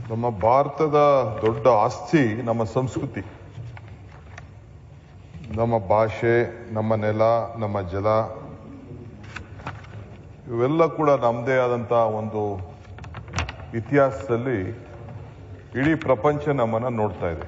ನಮ್ಮ ಭಾರತದ ದೊಡ್ಡ ಆಸ್ತಿ ನಮ್ಮ ಸಂಸ್ಕೃತಿ ನಮ್ಮ ಭಾಷೆ ನಮ್ಮ ನೆಲ ನಮ್ಮ ಜಲ ಇವೆಲ್ಲ ಕೂಡ ನಮ್ಮದೇ ಆದಂಥ ಒಂದು ಇತಿಹಾಸದಲ್ಲಿ ಇಡೀ ಪ್ರಪಂಚ ನಮ್ಮನ್ನು ನೋಡ್ತಾ ಇದೆ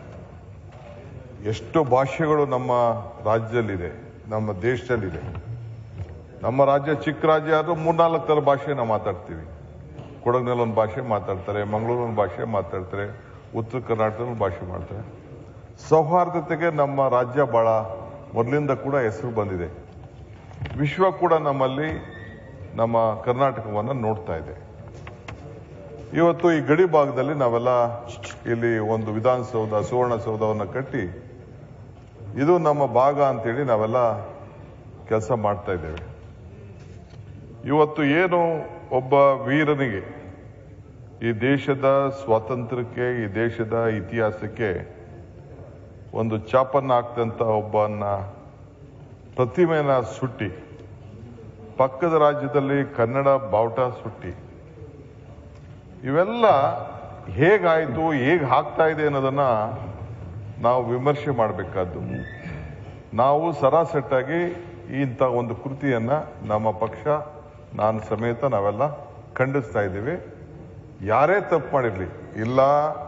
ಎಷ್ಟು ಭಾಷೆಗಳು ನಮ್ಮ ರಾಜ್ಯದಲ್ಲಿದೆ ನಮ್ಮ ದೇಶದಲ್ಲಿದೆ ನಮ್ಮ ರಾಜ್ಯ ಚಿಕ್ಕ ರಾಜ್ಯ ಆದ್ರೂ ಮೂರ್ನಾಲ್ಕು ಥರ ಭಾಷೆ ನಾವು ಮಾತಾಡ್ತೀವಿ ಕೊಡಗಿನಲ್ಲಿ ಒಂದು ಭಾಷೆ ಮಾತಾಡ್ತಾರೆ ಮಂಗಳೂರು ಒಂದು ಭಾಷೆ ಮಾತಾಡ್ತಾರೆ ಉತ್ತರ ಕರ್ನಾಟಕದಲ್ಲಿ ಒಂದು ಭಾಷೆ ಮಾಡ್ತಾರೆ ಸೌಹಾರ್ದತೆಗೆ ನಮ್ಮ ರಾಜ್ಯ ಬಹಳ ಮೊದಲಿಂದ ಕೂಡ ಹೆಸರು ಬಂದಿದೆ ವಿಶ್ವ ಕೂಡ ನಮ್ಮಲ್ಲಿ ನಮ್ಮ ಕರ್ನಾಟಕವನ್ನು ನೋಡ್ತಾ ಇದೆ ಇವತ್ತು ಈ ಗಡಿ ಭಾಗದಲ್ಲಿ ನಾವೆಲ್ಲ ಇಲ್ಲಿ ಒಂದು ವಿಧಾನಸೌಧ ಸುವರ್ಣಸೌಧವನ್ನು ಕಟ್ಟಿ ಇದು ನಮ್ಮ ಭಾಗ ಅಂತೇಳಿ ನಾವೆಲ್ಲ ಕೆಲಸ ಮಾಡ್ತಾ ಇದ್ದೇವೆ ಇವತ್ತು ಏನು ಒಬ್ಬ ವೀರನಿಗೆ ಈ ದೇಶದ ಸ್ವಾತಂತ್ರ್ಯಕ್ಕೆ ಈ ದೇಶದ ಇತಿಹಾಸಕ್ಕೆ ಒಂದು ಚಾಪನ್ನ ಹಾಕ್ತಂತ ಒಬ್ಬನ ಪ್ರತಿಮೆನ ಸುಟ್ಟಿ ಪಕ್ಕದ ರಾಜ್ಯದಲ್ಲಿ ಕನ್ನಡ ಬಾವುಟ ಸುಟ್ಟಿ ಇವೆಲ್ಲ ಹೇಗಾಯಿತು ಹೇಗೆ ಆಗ್ತಾ ಇದೆ ಅನ್ನೋದನ್ನ ನಾವು ವಿಮರ್ಶೆ ಮಾಡಬೇಕಾದ್ದು ನಾವು ಸರಾಸಟ್ಟಾಗಿ ಇಂಥ ಒಂದು ಕೃತಿಯನ್ನ ನಮ್ಮ ಪಕ್ಷ ನಾನು ಸಮೇತ ನಾವೆಲ್ಲ ಖಂಡಿಸ್ತಾ ಇದ್ದೀವಿ ಯಾರೇ ತಪ್ಪು ಮಾಡಿರಲಿ ಇಲ್ಲ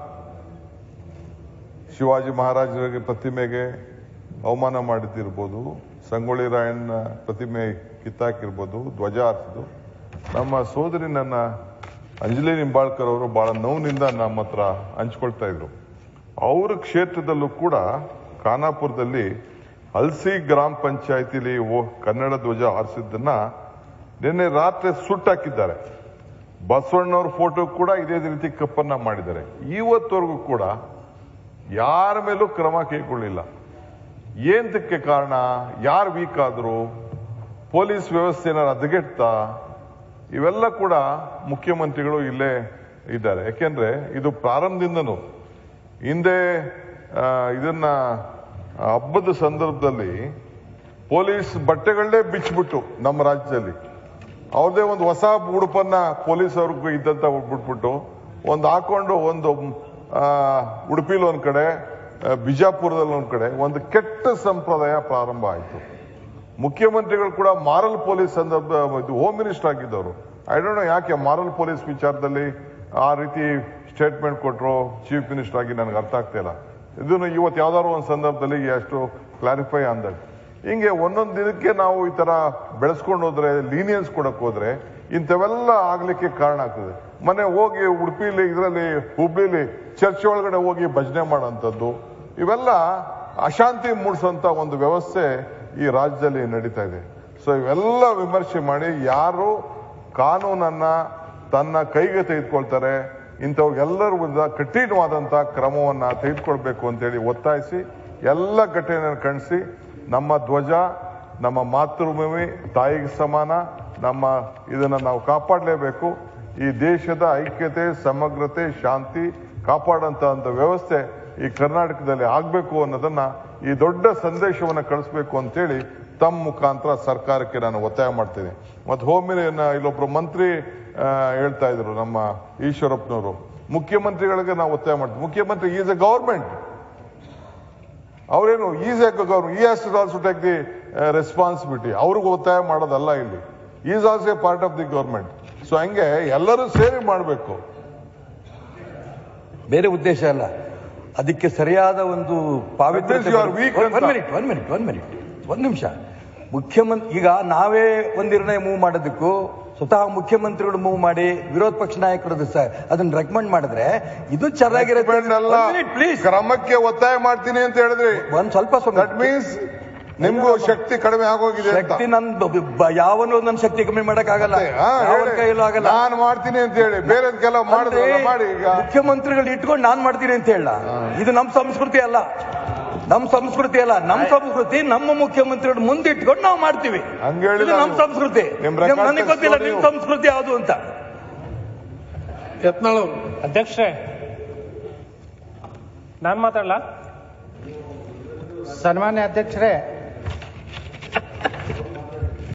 ಶಿವಾಜಿ ಮಹಾರಾಜರಿಗೆ ಪ್ರತಿಮೆಗೆ ಅವಮಾನ ಮಾಡಿದ್ದಿರ್ಬೋದು ಸಂಗೊಳ್ಳಿ ರಾಯಣ್ಣ ಪ್ರತಿಮೆ ಕಿತ್ತಾಕಿರ್ಬೋದು ಧ್ವಜ ಹಾರಿಸಿದ್ದು ನಮ್ಮ ಸೋದರಿ ನನ್ನ ಅಂಜಲಿ ನಿಂಬಾಳ್ಕರ್ ಅವರು ಬಹಳ ನೋವಿನಿಂದ ನಮ್ಮ ಹತ್ರ ಹಂಚ್ಕೊಳ್ತಾ ಇದ್ರು ಅವ್ರ ಕ್ಷೇತ್ರದಲ್ಲೂ ಕೂಡ ಖಾನಾಪುರದಲ್ಲಿ ಹಲ್ಸಿ ಗ್ರಾಮ ಪಂಚಾಯತಿಲಿ ಕನ್ನಡ ಧ್ವಜ ಹಾರಿಸಿದ್ದನ್ನ ನಿನ್ನೆ ರಾತ್ರಿ ಸುಟ್ಟಾಕಿದ್ದಾರೆ ಬಸವಣ್ಣವ್ರ ಫೋಟೋ ಕೂಡ ಇದೇ ರೀತಿ ಕಪ್ಪನ್ನ ಮಾಡಿದ್ದಾರೆ ಇವತ್ತವರೆಗೂ ಕೂಡ ಯಾರ ಮೇಲೂ ಕ್ರಮ ಕೈಗೊಳ್ಳಿಲ್ಲ ಏಂತಕ್ಕೆ ಕಾರಣ ಯಾರು ವೀಕ್ ಆದ್ರು ಪೊಲೀಸ್ ವ್ಯವಸ್ಥೆನ ಹದಗೆಡ್ತಾ ಇವೆಲ್ಲ ಕೂಡ ಮುಖ್ಯಮಂತ್ರಿಗಳು ಇಲ್ಲೇ ಇದ್ದಾರೆ ಯಾಕೆಂದ್ರೆ ಇದು ಪ್ರಾರಂಭದಿಂದನೂ ಹಿಂದೆ ಆ, ಇದನ್ನ ಹಬ್ಬದ ಸಂದರ್ಭದಲ್ಲಿ ಪೊಲೀಸ್ ಬಟ್ಟೆಗಳನ್ನೇ ಬಿಚ್ಚಿಬಿಟ್ಟು ನಮ್ಮ ರಾಜ್ಯದಲ್ಲಿ ಅವ್ರದೇ ಒಂದು ಹೊಸ ಉಡುಪನ್ನ ಪೊಲೀಸ್ ಅವ್ರಿಗೆ ಇದ್ದಂತ ಬಿಟ್ಬಿಟ್ಟು ಒಂದು ಹಾಕೊಂಡು ಒಂದು ಆ, ಉಡುಪಿಲಿ ಒಂದ್ ಕಡೆ ಆ, ಬಿಜಾಪುರದಲ್ಲಿ ಒಂದ್ ಕಡೆ ಒಂದು ಕೆಟ್ಟ ಸಂಪ್ರದಾಯ ಪ್ರಾರಂಭ ಆಯಿತು ಮುಖ್ಯಮಂತ್ರಿಗಳು ಕೂಡ ಮಾರಲ್ ಪೊಲೀಸ್ ಸಂದರ್ಭ ಇದು ಹೋಮ್ ಮಿನಿಸ್ಟರ್ ಆಗಿದ್ದವರು ಐ ಡೋಂಟ್ ನೋ ಯಾಕೆ ಮಾರಲ್ ಪೊಲೀಸ್ ವಿಚಾರದಲ್ಲಿ ಆ ರೀತಿ ಸ್ಟೇಟ್ಮೆಂಟ್ ಕೊಟ್ಟರು ಚೀಫ್ ಮಿನಿಸ್ಟರ್ ಆಗಿ ನನಗೆ ಅರ್ಥ ಆಗ್ತಾ ಇಲ್ಲ ಇದನ್ನು ಇವತ್ತು ಯಾವ್ದಾದ್ರು ಒಂದು ಸಂದರ್ಭದಲ್ಲಿ ಎಷ್ಟು ಕ್ಲಾರಿಫೈ ಅಂದಾಗ ಹಿಂಗೆ ಒಂದೊಂದು ದಿನಕ್ಕೆ ನಾವು ಈ ತರ ಬೆಳೆಸ್ಕೊಂಡು ಹೋದ್ರೆ ಲೀನಿಯನ್ಸ್ ಕೊಡಕ್ ಹೋದ್ರೆ ಇಂಥವೆಲ್ಲ ಆಗ್ಲಿಕ್ಕೆ ಕಾರಣ ಆಗ್ತದೆ ಮನೆ ಹೋಗಿ ಉಡುಪಿಲಿ ಇದರಲ್ಲಿ ಹುಬ್ಳಿಲಿ ಚರ್ಚ್ ಒಳಗಡೆ ಹೋಗಿ ಭಜನೆ ಮಾಡೋಂಥದ್ದು ಇವೆಲ್ಲ ಅಶಾಂತಿ ಮೂಡಿಸುವಂತ ಒಂದು ವ್ಯವಸ್ಥೆ ಈ ರಾಜ್ಯದಲ್ಲಿ ನಡೀತಾ ಇದೆ ಸೊ ಇವೆಲ್ಲ ವಿಮರ್ಶೆ ಮಾಡಿ ಯಾರು ಕಾನೂನನ್ನ ತನ್ನ ಕೈಗೆ ತೆಗೆದುಕೊಳ್ತಾರೆ ಇಂಥವ್ರಿಗೆಲ್ಲರ ವಿರುದ್ಧ ಕಠಿಣವಾದಂತ ಕ್ರಮವನ್ನ ತೆಗೆದುಕೊಳ್ಬೇಕು ಅಂತೇಳಿ ಒತ್ತಾಯಿಸಿ ಎಲ್ಲ ಘಟನೆಯನ್ನು ಖಂಡಿಸಿ ನಮ್ಮ ಧ್ವಜ ನಮ್ಮ ಮಾತೃಭೂಮಿ ತಾಯಿಗೆ ಸಮಾನ ನಮ್ಮ ಇದನ್ನ ನಾವು ಕಾಪಾಡಲೇಬೇಕು ಈ ದೇಶದ ಐಕ್ಯತೆ ಸಮಗ್ರತೆ ಶಾಂತಿ ಕಾಪಾಡಂತ ಒಂದು ವ್ಯವಸ್ಥೆ ಈ ಕರ್ನಾಟಕದಲ್ಲಿ ಆಗ್ಬೇಕು ಅನ್ನೋದನ್ನ ಈ ದೊಡ್ಡ ಸಂದೇಶವನ್ನ ಕಳಿಸ್ಬೇಕು ಅಂತೇಳಿ ತಮ್ಮ ಮುಖಾಂತರ ಸರ್ಕಾರಕ್ಕೆ ನಾನು ಒತ್ತಾಯ ಮಾಡ್ತೇನೆ ಮತ್ತು ಹೋಮ್ ಇಲ್ಲೊಬ್ರು ಮಂತ್ರಿ ಆ, ಹೇಳ್ತಾ ಇದ್ರು ನಮ್ಮ ಈಶ್ವರಪ್ಪನವರು ಮುಖ್ಯಮಂತ್ರಿಗಳಿಗೆ ನಾವು ಒತ್ತಾಯ ಮಾಡ್ತೀವಿ ಮುಖ್ಯಮಂತ್ರಿ ಈಸ್ ಎ ಗವರ್ಮೆಂಟ್ ಅವರೇನು is a government he has to also take the responsibility ಅವ್ರಿಗೆ ಒತ್ತಾಯ ಮಾಡೋದಲ್ಲ ಇಲ್ಲಿ is also a part of the government so ಹಂಗೆ ಎಲ್ಲರೂ ಸೇರಿ ಮಾಡಬೇಕು ಬೇರೆ ಉದ್ದೇಶ ಅಲ್ಲ ಅದಕ್ಕೆ ಸರಿಯಾದ ಒಂದು ಪಾವಿತ್ರ್ಯತೆ That means you are weak one ಅಂತ. Minute one minute one minute ಒಂದ್ ನಿಮಿಷ ಮುಖ್ಯಮಂತ್ರಿ ಈಗ ನಾವೇ ಒಂದು ನಿರ್ಣಯ ಮೂವ್ ಮಾಡೋದಕ್ಕೂ ಸ್ವತಃ ಮುಖ್ಯಮಂತ್ರಿಗಳು ಮೂವ್ ಮಾಡಿ ವಿರೋಧ ಪಕ್ಷ ನಾಯಕರು ಸಹ ಅದನ್ನ ರೆಕಮೆಂಡ್ ಮಾಡಿದ್ರೆ ಇದು ಚೆನ್ನಾಗಿರುತ್ತೆ ಅಲ್ಲ ಪ್ಲೀಸ್ ಕ್ರಮಕ್ಕೆ ಒತ್ತಾಯ ಮಾಡ್ತೀನಿ ಅಂತ ಹೇಳಿದ್ರಿ ಒಂದ್ ಸ್ವಲ್ಪ ದಟ್ ಸ್ವಲ್ಪ ಮೀನ್ಸ್ ನಿಮ್ಗೂ ಶಕ್ತಿ ಕಡಿಮೆ ಆಗೋಗಿದೆ ಅಂತ ಶಕ್ತಿ ನನ್ ಬ- ಬ- ಯಾವನು ನನ್ನ ಶಕ್ತಿ ಕಮ್ಮಿ ಮಾಡಕ್ ಆಗಲ್ಲ ಹಾ, ಯಾವನ ಹೇಳಿ. ಕೈಯಲ್ಲೂ ಆಗಲ್ಲ ನಾನ್ ಮಾಡ್ತೀನಿ ಅಂತ ಹೇಳಿ ಬೇರೆದಕ್ಕೆಲ್ಲ ಮಾಡಿದ್ರಲ್ಲ ಅಂದ್ರೆ ಮಾಡಿ ಈಗ ಮುಖ್ಯಮಂತ್ರಿಗಳು ಇಟ್ಕೊಂಡು ನಾನ್ ಮಾಡ್ತೀನಿ ಅಂತ ಹೇಳ ಇದು ನಮ್ಮ ಸಂಸ್ಕೃತಿ ಅಲ್ಲ ನಮ್ಮ ಸಂಸ್ಕೃತಿ ಅಲ್ಲ ನಮ್ಮ ಸಂಸ್ಕೃತಿ ನಮ್ಮ ಮುಖ್ಯಮಂತ್ರಿಗಳು ಮುಂದೆ ಇಟ್ಕೊಂಡು ನಾವು ಮಾಡ್ತೀವಿ ಹಂಗ್ ಹೇಳಿಲ್ಲ ಇದು ನಮ್ಮ ನೀವು. ಸಂಸ್ಕೃತಿ ನಿಮ್ record ನನಗೆ ಗೊತ್ತಿಲ್ಲ ತೆಗ್ಸ್ಕೊಂಡು ನಿಮ್ ನೀವು. ಸಂಸ್ಕೃತಿ ಯಾವುದು ಅಂತ ಯತ್ನಾಳ್ ಅವರು ಅಧ್ಯಕ್ಷರೇ ನಾನು ಮಾತಾಡಲ್ಲ ಸನ್ಮಾನ್ಯ ಅಧ್ಯಕ್ಷರೇ